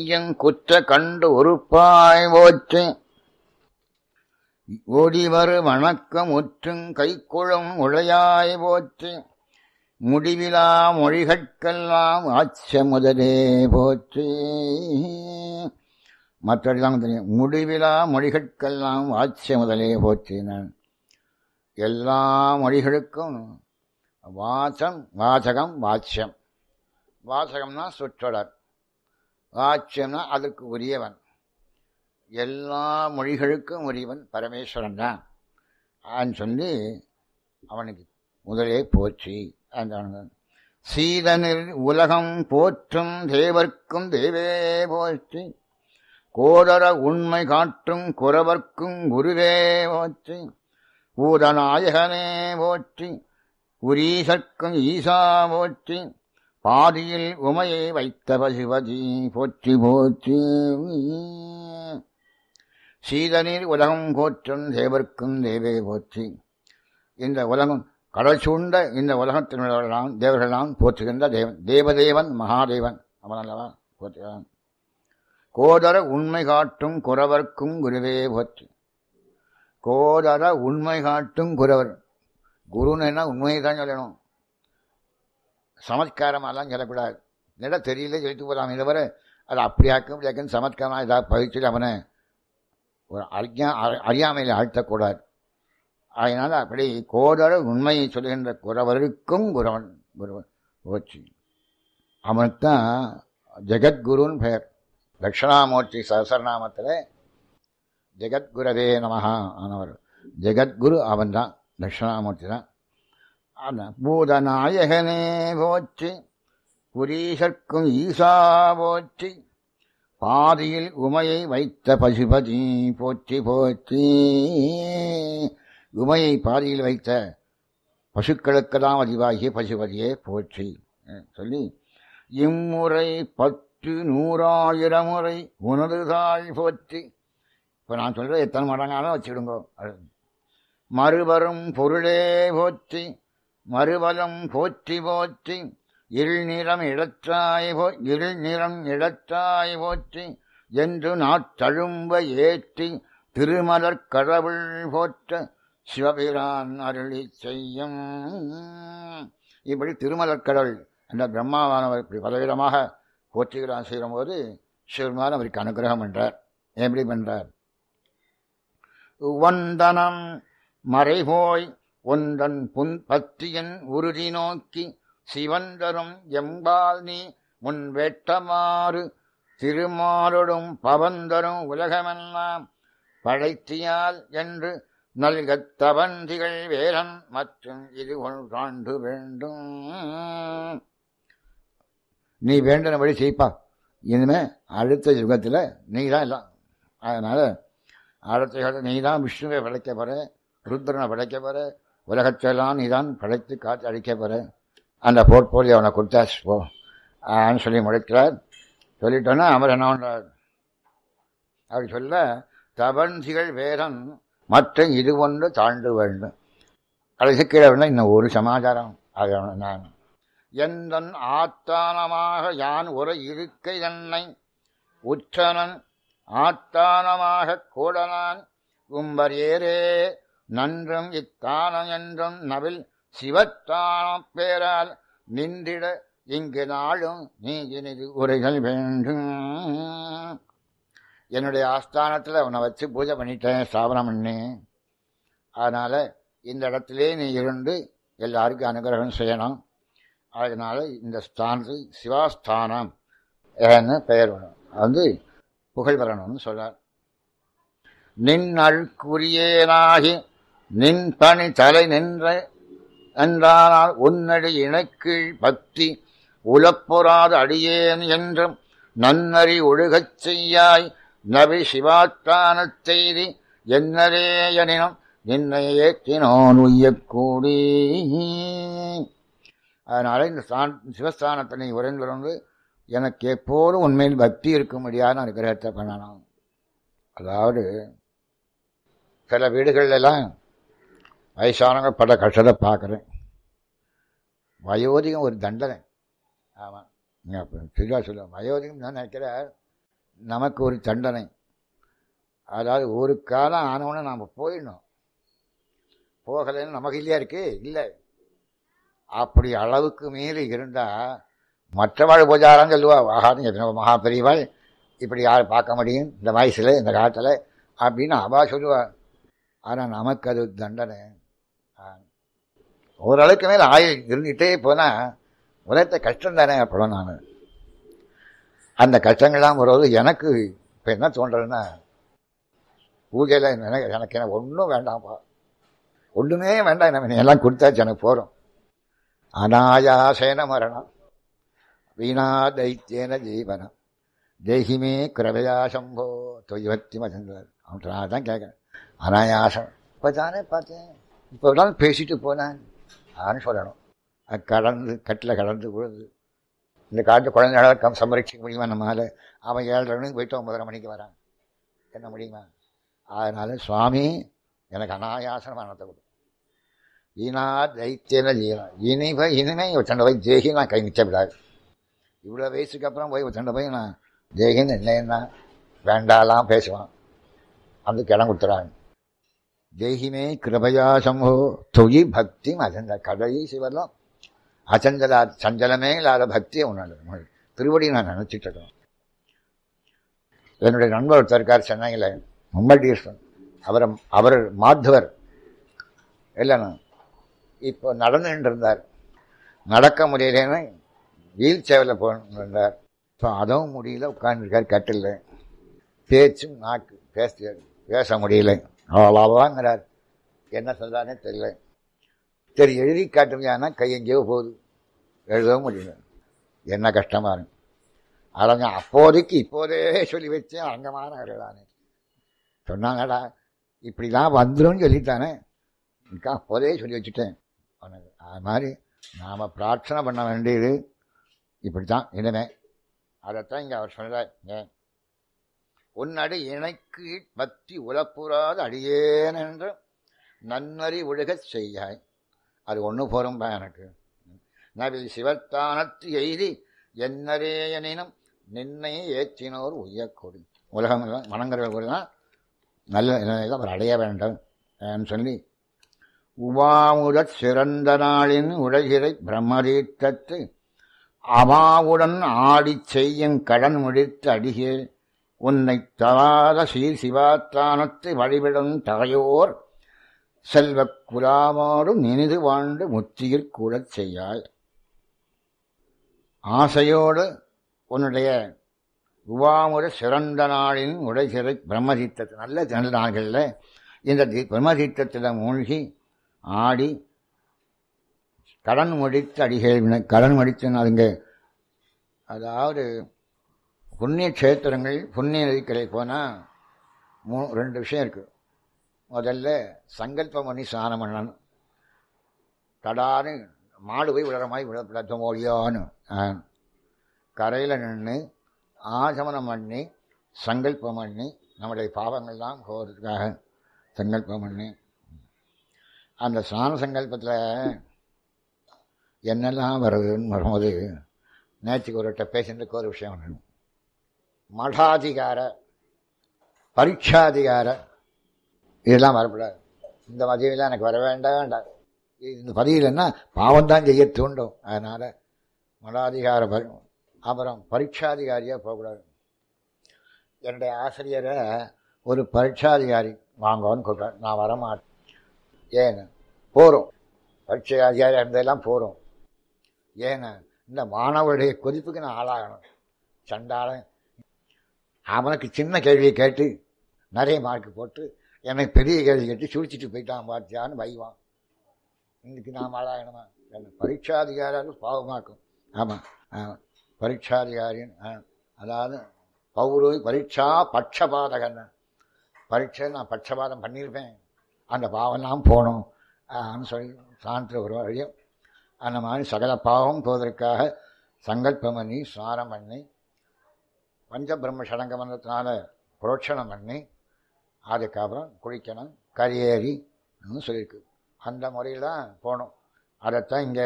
செய்யும் குற்ற கண்டு ஒருப்பாய் போற்றி ஓடிவரு வணக்கம் உற்றும் கைக்குழும் உழையாய் போற்றி முடிவிலா மொழிகட்கெல்லாம் ஆச்ச முதலே போற்றி மற்றெல்லாம் தெரியும் முடிவிலா மொழிகட்கெல்லாம் ஆச்ச முதலே போற்றினான் எல்லா மொழிகளுக்கும் வாசம் வாசகம் வாச்சியம் வாசகம்னா சொற்றொடர் வாச்சியம்னா அதற்கு உரியவன் எல்லா மொழிகளுக்கும் உரியவன் பரமேஸ்வரன் தான் சொல்லி அவனுக்கு முதலே போற்றி அந்த சீதனில் உலகம் போற்றும் தேவர்க்கும் தேவே போற்றி கோடர உண்மை காட்டும் குறவர்க்கும் குருவே போற்றி ஊரநாயகனே போற்றி உரீசர்க்கும் ஈசா போற்றி பாதியில் உமையை வைத்த பசுபதி போற்றி போற்றி சீதனில் உலகம் போற்றும் தேவர்க்கும் தேவே போற்றி இந்த உலகம் கடல் சூழ்ந்த இந்த உலகத்தில் உள்ளவர்களாம் தேவர்களாம் போற்றுகின்ற தேவன் தேவதேவன் மகாதேவன் அவனல்லவா போற்றுகிறான் கோதர உண்மை காட்டும் குறவர்க்கும் குருவே போற்றி கோதர உண்மை காட்டும் குறவர் குருன்னா உண்மையை தான் சொல்லணும் சமத்காரமெல்லாம் சொல்லக்கூடாது நிட தெரியல சொல்லிட்டு போகலாம் இதுவரை அது அப்படியாக்கும் இப்படியாக்கும் சமத்காரமாக ஏதாவது பயிற்சி அவனை ஒரு அறியா அறியாமையில் ஆழ்த்தக்கூடாது அதனால் அப்படி கோதர உண்மையை சொல்லுகின்ற குறவருக்கும் குரவன் குருவன் போச்சு அவனுக்கு தான் ஜெகத்குருன்னு பெயர் தட்சிணாமூர்த்தி சகசரநாமத்தில் ஜெகத்குரவே நமஹா ஆனவர் ஜெகத்குரு அவன் தான் தட்சிணாமூர்த்தி தான் அந்த பூதநாயகனே போற்றி புரீசர்க்கும் ஈசா போற்றி பாதியில் உமையை வைத்த பசுபதி போற்றி போற்றி உமையை பாதியில் வைத்த பசுக்களுக்கெல்லாம் அதிவாகிய பசுபதியே போற்றி சொல்லி இம்முறை பத்து நூறாயிரம் முறை உனது தாழ் போற்றி இப்போ நான் சொல்கிறேன் எத்தனை மடங்காலும் வச்சுக்கிடுங்கோ மறுவரும் பொருளே போற்றி மறுபலம் போற்றி போற்றி இருள் நிறம் இடற்றாய் போ இருள் நிறம் இடற்றாய் போற்றி என்று நாட்டழும்ப ஏற்றி திருமலர் கடவுள் போற்ற சிவபிரான் அருளி செய்யும் இப்படி திருமலர் கடவுள் என்ற பிரம்மாவானவர் இப்படி பலவிதமாக போற்றுகிறான் செய்யும்போது சிவருமான் அவருக்கு அனுகிரகம் என்றார் எப்படி பண்றார் வந்தனம் மறைபோய் ஒன்றன் புன் பத்தியன் உறுதி நோக்கி சிவந்தரும் எம்பால் நீ முன் வெட்டமாறு திருமாலொடும் பவந்தரும் உலகமெல்லாம் படைத்தியால் என்று நல்கத் தவந்திகள் வேலன் மற்றும் இது ஒன்றாண்டு வேண்டும் நீ வேண்டினபடி செய்ப்பா இனிமே அடுத்த யுகத்தில் நீ தான் எல்லாம் அதனால் அடுத்த யுகத்தில் நீ தான் விஷ்ணுவை படைக்க போகிற ருத்ரனை படைக்க போகிற உலகத்தெல்லாம் நீ தான் படைத்து காத்து அடிக்க போகிற அந்த போர்ட்போலியோ அவனை கொடுத்தாச்சு போ ஆன்னு சொல்லி முடிக்கிறார் சொல்லிட்டோன்னா அவர் என்ன பண்ணுறார் அப்படி சொல்ல தபன்சிகள் வேதம் மற்ற இது ஒன்று தாண்டு வேண்டும் கடைசி கீழே வேண்டாம் இன்னும் ஒரு சமாச்சாரம் அது நான் எந்தன் ஆத்தானமாக யான் ஒரு இருக்கை என்னை உற்றனன் ஆத்தானமாக கூடனான் கும்பர் ஏரே நன்றும் இத்தானம் என்றும் நவில் சிவத்தானம் பேரால் நின்றிட இங்கு நாளும் நீ இனிது உரைகள் வேண்டும் என்னுடைய ஆஸ்தானத்தில் உன்னை வச்சு பூஜை பண்ணிட்டேன் ஸ்தாபனம் பண்ணி அதனால் இந்த இடத்திலே நீ இருந்து எல்லாருக்கும் அனுகிரகம் செய்யணும் அதனால் இந்த ஸ்தானத்துக்கு சிவாஸ்தானம் ஏன்னு பெயர் வேணும் வந்து புகழ் வரணும்னு சொல்றார் நின் அழுக்குரியேனாகி நின் பணி தலை நின்ற என்றானால் உன்னடி இணைக்கீழ் பக்தி உலப்புறாத அடியேன் என்றும் நன்னறி ஒழுகச் செய்யாய் நபி சிவாத்தானச் செய்தி என்னரே எனினும் நின்னை ஏற்றினோன் உய்யக்கூடி அதனால இந்த ஸ்தான் சிவஸ்தானத்தை நீ உறைந்திருந்து எனக்கு எப்போதும் உண்மையில் பக்தி இருக்கும்படியான அனுகிரகத்தை பண்ணணும் அதாவது சில வீடுகள்லாம் வயசானவங்க பட கஷ்டத்தை பார்க்குறேன் வயோதிகம் ஒரு தண்டனை ஆமாம் நீங்கள் அப்போ சரியா சொல்லுவேன் வயோதிகம் நான் நினைக்கிறேன் நமக்கு ஒரு தண்டனை அதாவது ஒரு காலம் ஆனவுடனே நாம் போயிடணும் போகலைன்னு நமக்கு இல்லையா இருக்கு இல்லை அப்படி அளவுக்கு மீறி இருந்தால் மற்றவாள் பூஜாரம் சொல்லுவா ஆகாதுங்க மகா பெரியவாள் இப்படி யார் பார்க்க முடியும் இந்த வயசில் இந்த காலத்தில் அப்படின்னு அவா சொல்லுவா ஆனால் நமக்கு அது தண்டனை ஓரளவுக்கு மேலே ஆயுள் இருந்துகிட்டே போனால் உலகத்தை கஷ்டம் தானே அப்புறம் நான் அந்த கஷ்டங்கள்லாம் வருவது எனக்கு இப்போ என்ன தோன்றதுன்னா பூஜையில் எனக்கு எனக்கு என்ன ஒன்றும் வேண்டாம்ப்பா ஒன்றுமே வேண்டாம் நம்ம எல்லாம் கொடுத்தாச்சு எனக்கு போகிறோம் அனாயாசேன மரணம் வீணா தைத்தியன ஜீவனம் தேகிமே கிருபையா சம்போ தொய்வத்தி மசந்தார் அவன் தான் கேட்குறேன் அனாயாசம் இப்போ தானே பார்த்தேன் இப்போ தான் பேசிட்டு போனேன் ஆன்னு சொல்லணும் அது கடந்து கட்டில் கடந்து விழுது இந்த காலத்து குழந்தைகளை கம் சம்பரிச்சிக்க முடியுமா நம்மளால் அவன் ஏழரை மணிக்கு போயிட்டு ஒன்பதரை மணிக்கு வரான் என்ன முடியுமா அதனால சுவாமி எனக்கு அனாயாசன மரணத்தை கொடு ஈனா தைத்தியன ஜீவனம் இனிமே இனிமே ஒருத்தண்ட போய் தேகி நான் கை நிச்சய விடாது இவ்வளோ வயசுக்கு அப்புறம் போய் ஒருத்தண்ட போய் நான் தேகின்னு இல்லைன்னா வேண்டாலாம் பேசுவான் அந்த இடம் கொடுத்துறாங்க தேகிமே கிருபையா சம்போ தொகி பக்தி அசந்த கடைசி சிவரம் அச்சஞ்சலா சஞ்சலமே இல்லாத பக்தியை உணர்ந்து திருவடி நான் நினச்சிட்டு இருக்கேன் என்னுடைய நண்பர் ஒருத்தர் இருக்கார் சென்னையில் மும்மடீஸ்வரன் அவர் அவர் மாத்துவர் இல்லைண்ணா இப்போ நடந்துட்டு இருந்தார் நடக்க முடியலன்னு வீல் சேவரில் போனார் ஸோ அதுவும் முடியல உட்காந்துருக்கார் கட்டில் பேச்சும் நாக்கு பேச பேச முடியல அவ்வளோவாங்கிறார் என்ன சொல்கிறானே தெரியல சரி எழுதி காட்டுமையானா கை எங்கேயோ போகுது எழுதவும் முடியல என்ன கஷ்டமாக இருக்கு அடங்க அப்போதைக்கு இப்போதே சொல்லி வச்சேன் அங்கமான நானே சொன்னாங்கடா இப்படிலாம் வந்துடும் சொல்லித்தானே இருக்கா அப்போதே சொல்லி வச்சுட்டேன் அவனுக்கு அது மாதிரி நாம் பிரார்த்தனை பண்ண வேண்டியது இப்படி தான் இனிமே அதைத்தான் இங்கே அவர் சொல்கிறார் ஏன் உன்னடி இணைக்கு பக்தி உலப்புறாது அடியேன் என்று நன்னறி ஒழுகச் செய்யாய் அது ஒன்று போரும் எனக்கு நவில் சிவத்தானத்து எய்தி என்னரேயனினும் நின்னை ஏற்றினோர் உய்யக்கொடி உலகம் மனங்கர்கள் கூட தான் நல்ல நிலையில் அவர் அடைய வேண்டும் சொல்லி உவாமுதற் சிறந்த நாளின் உலகிறை பிரம்மதீர்த்தத்து அவாவுடன் ஆடிச் செய்யும் கடன் முடித்து அடிகே உன்னை தவாத சீர் சிவாத்தானத்தை வழிவிடும் தகையோர் செல்வக் குலாமோடு நினிது வாழ்ந்து முத்தியிற் கூடச் செய்யாய் ஆசையோடு உன்னுடைய உவாமுற சிறந்த நாளின் உடைசிறை பிரம்மதீர்த்தத்து நல்ல நல்ல நாள்களில் இந்த பிரம்மதீர்த்தத்தில் மூழ்கி ஆடி கடன் முடித்து அடிகள் கடன் முடித்து அதுங்க அதாவது புண்ணிய கஷேத்திரங்கள் புண்ணிய நதிக்கரை போனால் மூ ரெண்டு விஷயம் இருக்குது முதல்ல சங்கல்பம் பண்ணி ஸ்நானம் பண்ணணும் தடான்னு மாடு போய் விழுற மாதிரி விழப்படாத ஓடியான்னு கரையில் நின்று ஆசமனம் பண்ணி சங்கல்பம் பண்ணி நம்முடைய பாவங்கள்லாம் போகிறதுக்காக சங்கல்பம் பண்ணி அந்த ஸ்நான சங்கல்பத்தில் என்னெல்லாம் வருதுன்னு வரும்போது நேற்றுக்கு ஒரு பேசுறதுக்கு ஒரு விஷயம் வேணும் மடாதிகார பரீட்சாதிகார இதெல்லாம் வரக்கூடாது இந்த மதியெல்லாம் எனக்கு வர வேண்டாம் வேண்டாம் இந்த பதிவில்னா பாவம் தான் செய்ய தூண்டும் அதனால் மடாதிகார பரி அப்புறம் பரீட்சாதிகாரியாக போகக்கூடாது என்னுடைய ஆசிரியரை ஒரு பரீட்சாதிகாரி வாங்கன்னு கூப்பிட்டார் நான் வரமாட்டேன் ஏன்னு போகிறோம் பரீட்சை அதிகாரியாக இருந்ததெல்லாம் போகிறோம் ஏன்னு இந்த மாணவருடைய கொதிப்புக்கு நான் ஆளாகணும் சண்டாளன் அவனுக்கு சின்ன கேள்வியை கேட்டு நிறைய மார்க் போட்டு எனக்கு பெரிய கேள்வி கேட்டு சுழிச்சிட்டு போயிட்டான் பார்த்தியான்னு வைவான் இன்னைக்கு நாம் ஆளாகணுமா பரீட்சாதிகாரியாலும் பாவமாக்கும் ஆமாம் ஆமாம் பரீட்சாதிகாரின்னு அதாவது பௌரோய் பரீட்சா பட்சபாதகன் பரீட்சை நான் பட்சபாதம் பண்ணியிருப்பேன் அந்த பாவம்லாம் போகணும் சொல்லி சான்று ஒரு வழியும் அந்த மாதிரி சகல பாவம் போவதற்காக சங்கல்பம் பண்ணி ஸ்நானம் பண்ணி பஞ்சபிரம்ம சடங்கமன்றத்தினால புரோட்சணம் பண்ணி அதுக்கப்புறம் குளிக்கணும் கரியேறி சொல்லியிருக்கு அந்த முறையில் தான் போகணும் அதைத்தான் இங்கே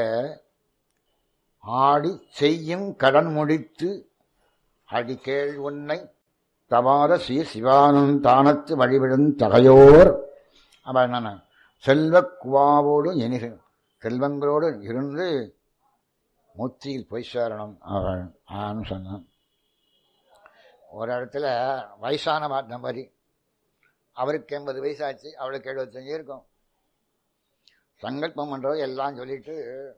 ஆடி செய்யும் கடன் முடித்து அடிக்கேள் உன்னை தவாத ஸ்ரீ சிவானந்தானத்து வழிவிடும் தகையோர் அவன் என்னன்னா செல்வ குவாவோடு எனிகு செல்வங்களோடு இருந்து முத்தியில் போய் சேரணும் அவன் ஆன்னு சொன்னான் ஒரு இடத்துல வயசான மாட்டின மாதிரி அவருக்கு எண்பது வயசாச்சு அவளுக்கு எழுபத்தஞ்சு இருக்கும் சங்கல்பம் பண்ணுறது எல்லாம் சொல்லிட்டு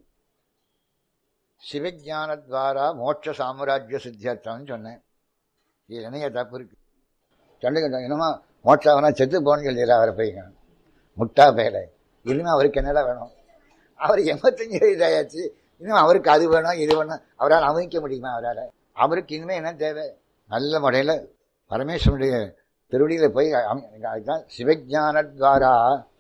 சிவஜானத்வாரா மோட்ச சாம்ராஜ்ய சித்தியர்த்தம்னு சொன்னேன் இது என்னைய தப்பு இருக்கு சொல்லுங்க என்னமா மோட்சாவனா செத்து போன்னு சொல்லிடுற அவரை போய் முட்டா பேரை இனிமே அவருக்கு என்னடா வேணும் அவருக்கு எண்பத்தஞ்சு வயதாயாச்சு இன்னும் அவருக்கு அது வேணும் இது வேணும் அவரால் அமைக்க முடியுமா அவரால் அவருக்கு இனிமே என்ன தேவை நல்ல முறையில் பரமேஸ்வருடைய திருவடியில் போய் அமி- அதுதான் சிவஜானத்வாரா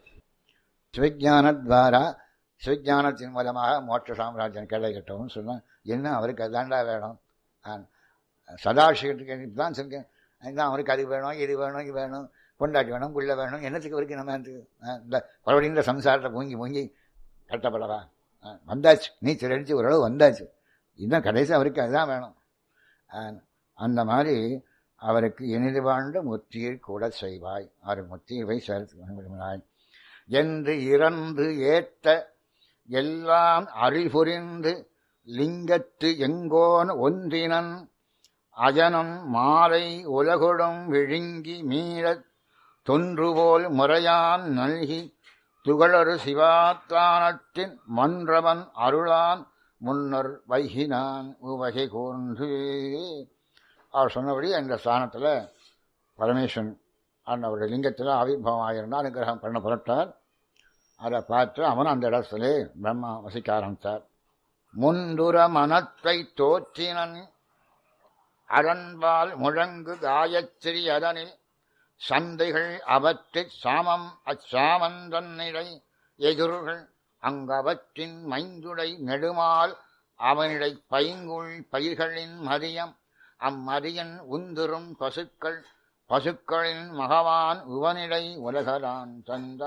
சிவஜானத்வாரா சிவஜானத்தின் மூலமாக மோட்ச சாம்ராஜ்யம் கிடைக்கட்டும்னு சொன்னான் என்ன அவருக்கு அதாண்டா வேணும் ஆ, சதாசிவத்துக்கு தான் சொல்கிறேன் அதுதான் அவருக்கு அது வேணும் இது வேணும் இது வேணும் பொண்டாட்டி வேணும் புள்ள வேணும் என்னத்துக்கு அவருக்கு நம்ம வந்து, ஆ, இந்த மறுபடியும் இந்த சம்சாரத்தை மூங்கி மூங்கி கட்டப்படவா ஆ, வந்தாச்சு நீச்சல் அடித்து ஓரளவு வந்தாச்சு இன்னும் கடைசி அவருக்கு அதுதான் வேணும் ஆ, அந்த மாதிரி அவருக்கு இனிது வாழ்ந்த முத்தியை கூட செய்வாய் அவர் முத்தியை போய் சேர்த்து விரும்பினாய் என்று இறந்து ஏத்த எல்லாம் அறிபுரிந்து லிங்கத்து எங்கோன் ஒன்றினன் அஜனம் மாலை உலகுடும் விழுங்கி மீளத் தொன்றுபோல் முறையான் நல்கி துகளறு சிவாத்தானத்தின் மன்றவன் அருளான் முன்னர் வைகினான் உவகை கூர்ந்து அவர் சொன்னபடி அந்த ஸ்தானத்தில் பரமேஸ்வரன் அந்த ஒரு லிங்கத்தில் ஆவிர்வாவம் ஆகியிருந்தால் அனுகிரகம் பண்ண புரட்டார் அதை பார்த்து அவன் அந்த இடத்துல பிரம்மா வசிக்க ஆரம்பித்தார் முந்துர மனத்தை தோற்றினன் அரண்பால் முழங்கு காயத்ரி அதனில் சந்தைகள் அவற்றிற் சாமம் அச்சாமந்தன்னிடை எதிர்கள் அங்கவற்றின் மைந்துடை நெடுமால் அவனிடை பைங்குள் பயிர்களின் மதியம் அம்மதியன் உந்துரும் பசுக்கள் பசுக்களின் மகவான் உவனிடை உலகலான்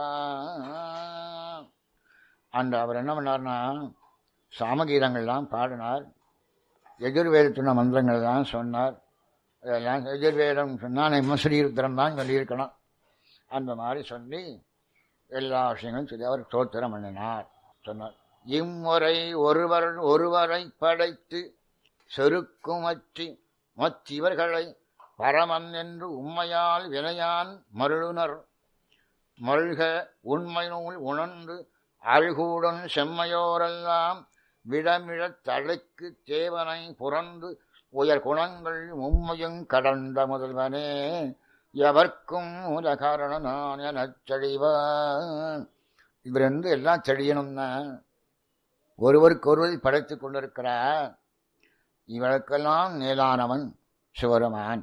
தந்தான் அந்த அவர் என்ன பண்ணார்னா சாமகீதங்கள்லாம் பாடினார் எதிர்வேதத்துன மந்திரங்கள் தான் சொன்னார் இதெல்லாம் எதிர்வேதம் சொன்னால் நம்ம ஸ்ரீருத்திரம் தான் சொல்லியிருக்கணும் அந்த மாதிரி சொல்லி எல்லா விஷயங்களும் சொல்லி அவர் தோத்திரம் பண்ணினார் சொன்னார் இம்முறை ஒருவர் ஒருவரை படைத்து செருக்குமற்றி மற்றிவர்களை பரமன் என்று உண்மையால் வினையான் மருளுனர் மல்க உண்மை நூல் உணர்ந்து அழ்கூடன் செம்மையோரெல்லாம் விடமிழத் தழைக்கு தேவனை புறந்து உயர் குணங்கள் மும்மையும் கடந்த முதல்வனே எவர்க்கும் மூல காரணம் நான் எனச் செழிவான் இவர் வந்து எல்லாம் செழியணும்னா ஒருவருக்கொருவர் படைத்துக் கொண்டிருக்கிறார் இவளுக்கெல்லாம் மேலானவன் சிவருமான்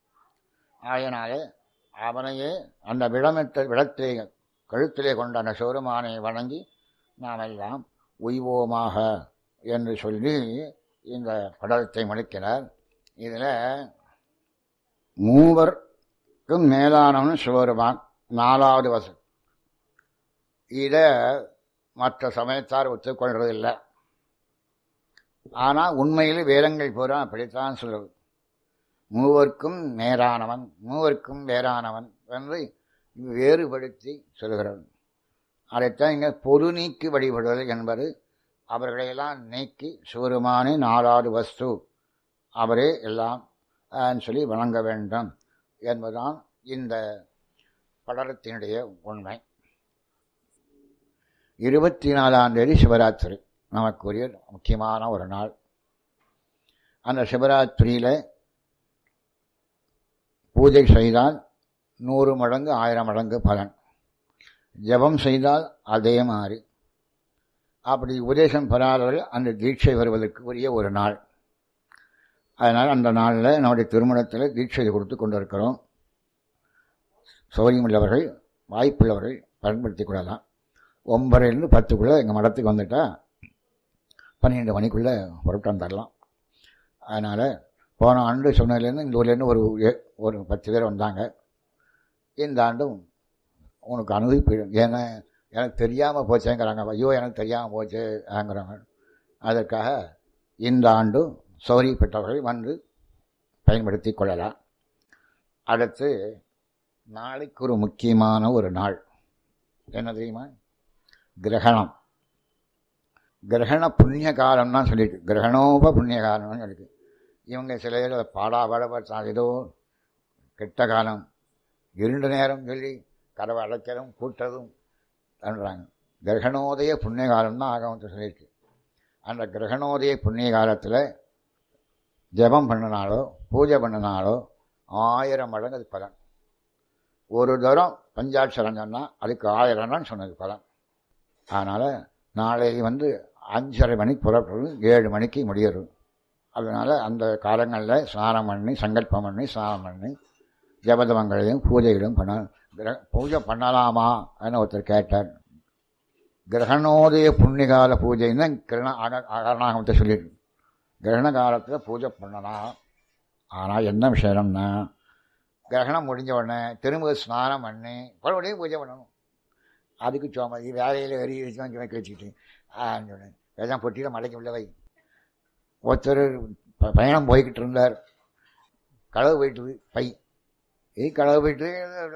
ஆயனாலே அவனையே அந்த விடமற்ற விடத்திலே கழுத்திலே கொண்ட அந்த சிவருமானை வணங்கி நாம் எல்லாம் உய்வோமாக என்று சொல்லி இந்த படத்தை முடிக்கிறார் இதில் மூவர்க்கும் மேலானவன் சிவருமான் நாலாவது வசம் இதை மற்ற சமயத்தார் ஒத்துக்கொள்றதில்லை ஆனால் உண்மையில் வேதங்கள் பூரா அப்படித்தான் சொல்லுது மூவர்க்கும் நேரானவன் மூவர்க்கும் வேறானவன் என்று வேறுபடுத்தி சொல்கிறது அதைத்தான் இங்கே பொது நீக்கி வழிபடுதல் என்பது அவர்களையெல்லாம் நீக்கி சிவருமானே நாலாவது வஸ்து அவரே எல்லாம் ஆன்னு சொல்லி வணங்க வேண்டும் என்பதுதான் இந்த படலத்தினுடைய உண்மை இருபத்தி நாலாம் தேதி சிவராத்திரி நமக்குரிய முக்கியமான ஒரு நாள் அந்த சிவராத்திரியில் பூஜை செய்தால் நூறு மடங்கு ஆயிரம் மடங்கு பலன் ஜபம் செய்தால் அதே மாதிரி அப்படி உபதேசம் பெறாதவர்கள் அந்த தீட்சை வருவதற்கு உரிய ஒரு நாள் அதனால் அந்த நாளில் நம்முடைய திருமணத்தில் தீட்சை கொடுத்து கொண்டிருக்கிறோம் சௌரியம் உள்ளவர்கள் வாய்ப்புள்ளவர்கள் பயன்படுத்திக் கொள்ளலாம் ஒன்பதுலேருந்து பத்துக்குள்ளே எங்கள் மடத்துக்கு வந்துட்டா பன்னிரெண்டு மணிக்குள்ளே புறப்பட்டு தரலாம் அதனால் போன ஆண்டு சொன்னதுலேருந்து இந்த ஊர்லேருந்து ஒரு ஏ- ஒரு பத்து பேர் வந்தாங்க இந்த ஆண்டும் உனக்கு அனுபவிப்பிடும் ஏன்னா எனக்கு தெரியாமல் போச்சேங்கிறாங்க ஐயோ எனக்கு தெரியாமல் போச்சேங்கிறாங்க அதற்காக இந்த ஆண்டு சௌரியப்பட்டவர்கள் வந்து பயன்படுத்தி கொள்ளலாம் அடுத்து நாளைக்கு ஒரு முக்கியமான ஒரு நாள் என்ன தெரியுமா கிரகணம் கிரகண புண்ணிய காலம்னா சொல்லிட்டு கிரகணோப புண்ணிய காலம்னு இருக்கு இவங்க சில பேர் அதை பாடா பாடப்பட்டா ஏதோ கெட்ட காலம் இருண்ட நேரம் சொல்லி கதவை அடைக்கிறதும் கூட்டுறதும் பண்ணுறாங்க கிரகணோதய புண்ணிய காலம் தான் ஆகமத்தை சொல்லியிருக்கு அந்த கிரகணோதய புண்ணிய காலத்தில் ஜெபம் பண்ணினாலோ பூஜை பண்ணினாலோ ஆயிரம் மடங்கு அது பலன் ஒரு தரம் பஞ்சாட்சரம் சொன்னால் அதுக்கு ஆயிரம் தான் சொன்னது பலன் அதனால் நாளைக்கு வந்து அஞ்சரை மணிக்கு புறப்படுறது ஏழு மணிக்கு முடியிறது அதனால் அந்த காலங்களில் ஸ்நானம் பண்ணி சங்கல்பம் பண்ணி ஸ்நானம் பண்ணி ஜபதமங்களையும் பூஜைகளும் பண்ண கிர பூஜை பண்ணலாமா அப்படின்னு ஒருத்தர் கேட்டார் கிரகணோதய புண்ணியகால பூஜைன்னு கிரண அகரணாகமத்தை சொல்லியிருக்கு கிரகண காலத்தில் பூஜை பண்ணலாம் ஆனால் என்ன விஷயம்னா கிரகணம் முடிஞ்ச உடனே திரும்ப ஸ்நானம் பண்ணி மறுபடியும் பூஜை பண்ணணும் அதுக்கு சோமதி வேலையில் வெறி வச்சு வாங்கி வைக்க வச்சுக்கிட்டு ஆன்னு சொன்னேன் வேதான் பொட்டியில் மலைக்கு உள்ள வை ஒருத்தர் ப- பயணம் போய்கிட்டு இருந்தார் களவு போயிட்டு பை இது களவு போயிட்டு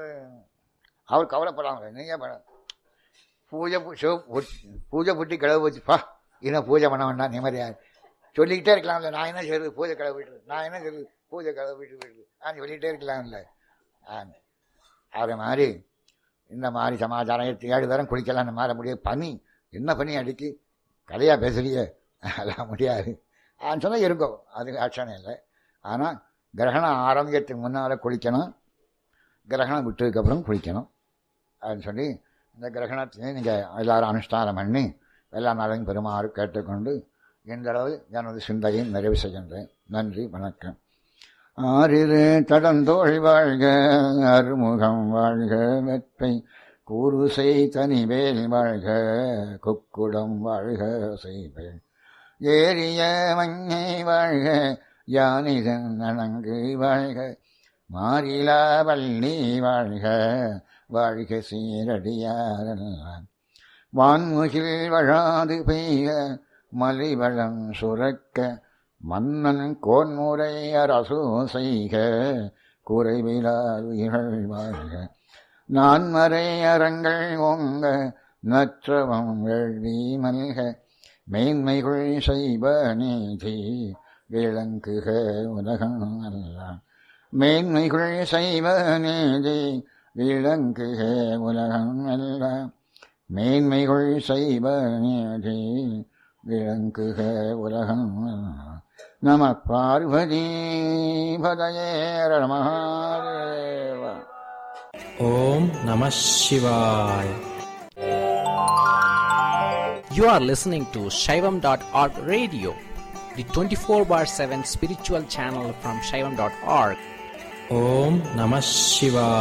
அவர் கவலைப்படாம நீங்கள் பட பூஜை பு- சிவ- ஒட்- பூஜை புட்டி களவு வச்சுப்பா இன்னும் பூஜை பண்ண வேண்டாம் நிம்மதியா சொல்லிக்கிட்டே இருக்கலாம்ல நான் என்ன சொல்றது பூஜை களவு போயிட்டு நான் என்ன சொல்றது பூஜை களவு போயிட்டு போயிட்டு நான் சொல்லிக்கிட்டே இருக்கலாம்ல ஆ. அது மாதிரி இந்த மாதிரி சமாச்சாரம் எட்டு ஏழு தரம் குளிக்கலாம் இந்த மாதிரி முடியாது பனி என்ன பனி அடிக்கு கதையாக பேசுறியே அதெல்லாம் முடியாது ஆன்னு சொன்னால் இருக்கும் அது ஆட்சணம் இல்லை ஆனால் கிரகணம் ஆரம்பிக்கிறதுக்கு முன்னால் குளிக்கணும் கிரகணம் விட்டதுக்கப்புறம் குளிக்கணும் அப்படின்னு சொல்லி இந்த கிரகணத்தையும் நீங்கள் எல்லாரும் அனுஷ்டானம் பண்ணி எல்லா நாளையும் பெருமாறு கேட்டுக்கொண்டு இந்த அளவு எனது சிந்தையை நிறைவு செய்கின்றேன் நன்றி வணக்கம் ஆறிரு தடந்தோழி வாழ்க அருமுகம் வாழ்க வெப்பை கூறுசை தனிவேல் வாழ்க குக்குடம் வாழ்க செய்வேன் ஏறிய மங்கை வாழ்க யானிதன் நனங்கு வாழ்க மாறிலா வள்ளி வாழ்க வாழ்க சீரடியாரெல்லாம் வான்முகில் வழாது பெய்க மலிவளம் சுரக்க மன்னன் கோன்முறை அரசு செய்க குறைவிலாதுயிர்கள் வாழ்க நான்மறை அறங்கள் ஓங்க நற்றவம் வேள்வி மல்க மேன்மைகள் செய்வ நீதி விளங்குக உலகம் எல்லாம் மேன்மைகள் செய்வ நீதி விளங்குக உலகம் எல்லாம் மேன்மைகள் செய்வ நீதி விளங்குக உலகம் எல்லாம் நம Parvati பதயேர Mahadeva Om Namah Shivaya. You are listening to Shaivam.org radio, the 24 bar 7 spiritual channel from Shaivam.org. Om Namah Shivaya.